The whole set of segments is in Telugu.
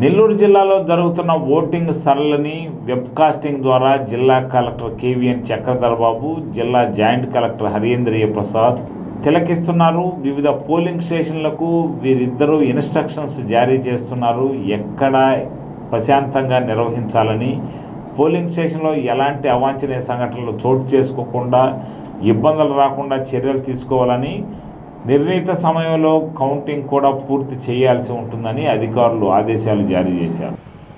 నెల్లూరు జిల్లాలో జరుగుతున్న ఓటింగ్ సరళిని వెబ్కాస్టింగ్ ద్వారా జిల్లా కలెక్టర్ కేవీఎన్ చక్రధర్ బాబు జిల్లా జాయింట్ కలెక్టర్ హరీంద్రియ ప్రసాద్ తిలకిస్తున్నారు వివిధ పోలింగ్ స్టేషన్లకు వీరిద్దరూ ఇన్స్ట్రక్షన్స్ జారీ చేస్తున్నారు ఎక్కడ ప్రశాంతంగా నిర్వహించాలని పోలింగ్ స్టేషన్లో ఎలాంటి అవాంఛనీయ సంఘటనలు చోటు చేసుకోకుండా ఇబ్బందులు రాకుండా చర్యలు తీసుకోవాలని నిర్ణీత సమయంలో కౌంటింగ్ కూడా పూర్తి చేయాల్సి ఉంటుందని అధికారులు ఆదేశాలు జారీ చేశారు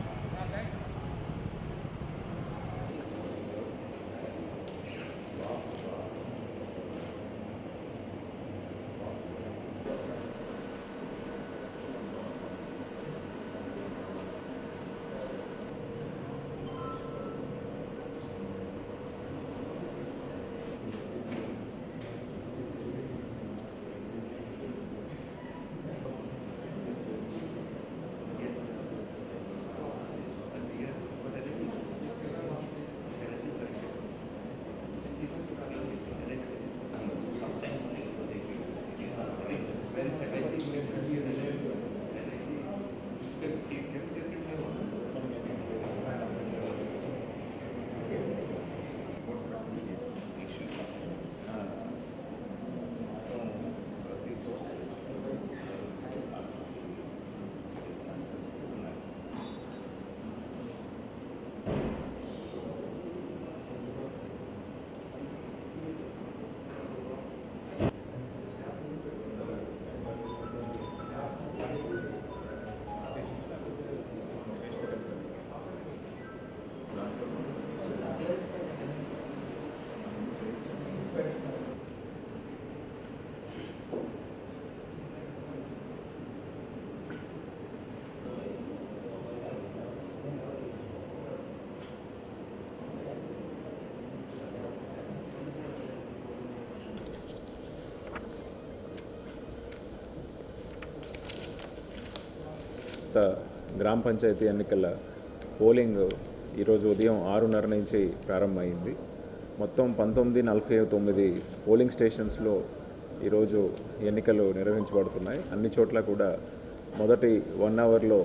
కొత్త గ్రామ పంచాయతీ ఎన్నికల పోలింగ్ ఈరోజు ఉదయం ఆరున్నర నుంచి ప్రారంభమైంది మొత్తం పంతొమ్మిది నలభై తొమ్మిది పోలింగ్ స్టేషన్స్లో ఈరోజు ఎన్నికలు నిర్వహించబడుతున్నాయి అన్ని చోట్ల కూడా మొదటి వన్ అవర్లో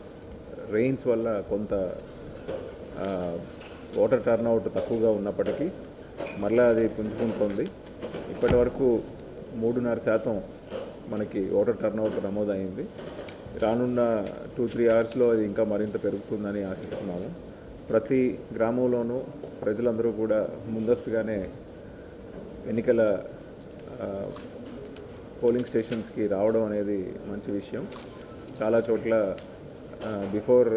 రెయిన్స్ వల్ల కొంత ఆ, ఓటర్ టర్న్అవుట్ తక్కువగా ఉన్నప్పటికీ మళ్ళీ అది పుంజుకుంటోంది ఇప్పటి వరకు మూడున్నర శాతం మనకి ఓటర్ టర్న్అవుట్ నమోదైంది రానున్న టూ త్రీ అవర్స్లో అది ఇంకా మరింత పెరుగుతుందని ఆశిస్తున్నాము ప్రతి గ్రామంలోనూ ప్రజలందరూ కూడా ముందస్తుగానే ఎన్నికల ఆ, పోలింగ్ స్టేషన్స్కి రావడం అనేది మంచి విషయం చాలా చోట్ల బిఫోర్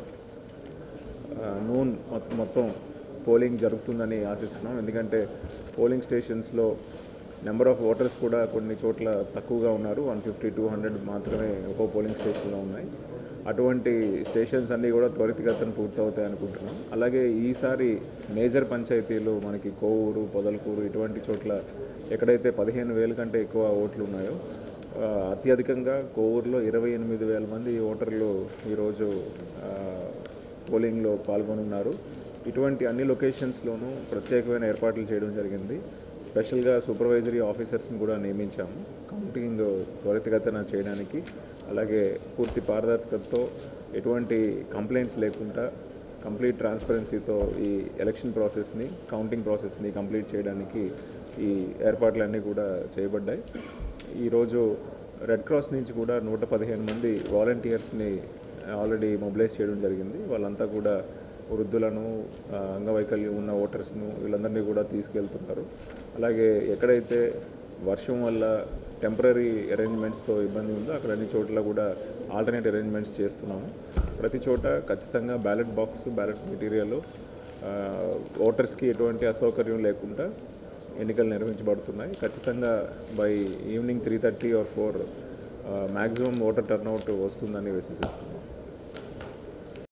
నూన్ మొత్తం మొత్తం పోలింగ్ జరుగుతుందని ఆశిస్తున్నాం ఎందుకంటే పోలింగ్ స్టేషన్స్లో నెంబర్ ఆఫ్ ఓటర్స్ కూడా కొన్ని చోట్ల తక్కువగా ఉన్నారు వన్ ఫిఫ్టీ టూ హండ్రెడ్ మాత్రమే ఒక్కో పోలింగ్ స్టేషన్లో ఉన్నాయి అటువంటి స్టేషన్స్ అన్నీ కూడా త్వరితగతిన పూర్తవుతాయి అనుకుంటున్నాం అలాగే ఈసారి మేజర్ పంచాయతీలు మనకి కోవూరు పొదలకూరు ఇటువంటి చోట్ల ఎక్కడైతే పదిహేను వేల కంటే ఎక్కువ ఓట్లు ఉన్నాయో ఆ, అత్యధికంగా కోవూరులో ఇరవై ఎనిమిది వేల మంది ఓటర్లు ఈరోజు ఆ, పోలింగ్లో పాల్గొనున్నారు ఇటువంటి అన్ని లొకేషన్స్లోనూ ప్రత్యేకమైన ఏర్పాట్లు చేయడం జరిగింది స్పెషల్గా సూపర్వైజరీ ఆఫీసర్స్ని కూడా నియమించాము కౌంటింగ్ త్వరితగతిన చేయడానికి అలాగే పూర్తి పారదర్శకతతో ఎటువంటి కంప్లైంట్స్ లేకుండా కంప్లీట్ ట్రాన్స్పరెన్సీతో ఈ ఎలక్షన్ ప్రాసెస్ని కౌంటింగ్ ప్రాసెస్ని కంప్లీట్ చేయడానికి ఈ ఏర్పాట్లన్నీ కూడా చేయబడ్డాయి ఈరోజు రెడ్ క్రాస్ నుంచి కూడా నూట పదిహేను మంది వాలంటీర్స్ని ఆల్రెడీ మొబిలైజ్ చేయడం జరిగింది వాళ్ళంతా కూడా వృద్ధులను ఆ, అంగవైకల్యం ఉన్న ఓటర్స్ను వీళ్ళందరినీ కూడా తీసుకెళ్తున్నారు అలాగే ఎక్కడైతే వర్షం వల్ల టెంపరీ అరేంజ్మెంట్స్తో ఇబ్బంది ఉందో అక్కడ అన్ని చోట్ల కూడా ఆల్టర్నేట్ అరేంజ్మెంట్స్ చేస్తున్నాము ప్రతి చోట ఖచ్చితంగా బ్యాలెట్ బాక్స్ బ్యాలెట్ మెటీరియల్ ఓటర్స్కి ఎటువంటి అసౌకర్యం లేకుండా ఎన్నికలు నిర్వహించబడుతున్నాయి ఖచ్చితంగా by evening three thirty or four maximum voter turnout వస్తుందని విశ్వసిస్తున్నాం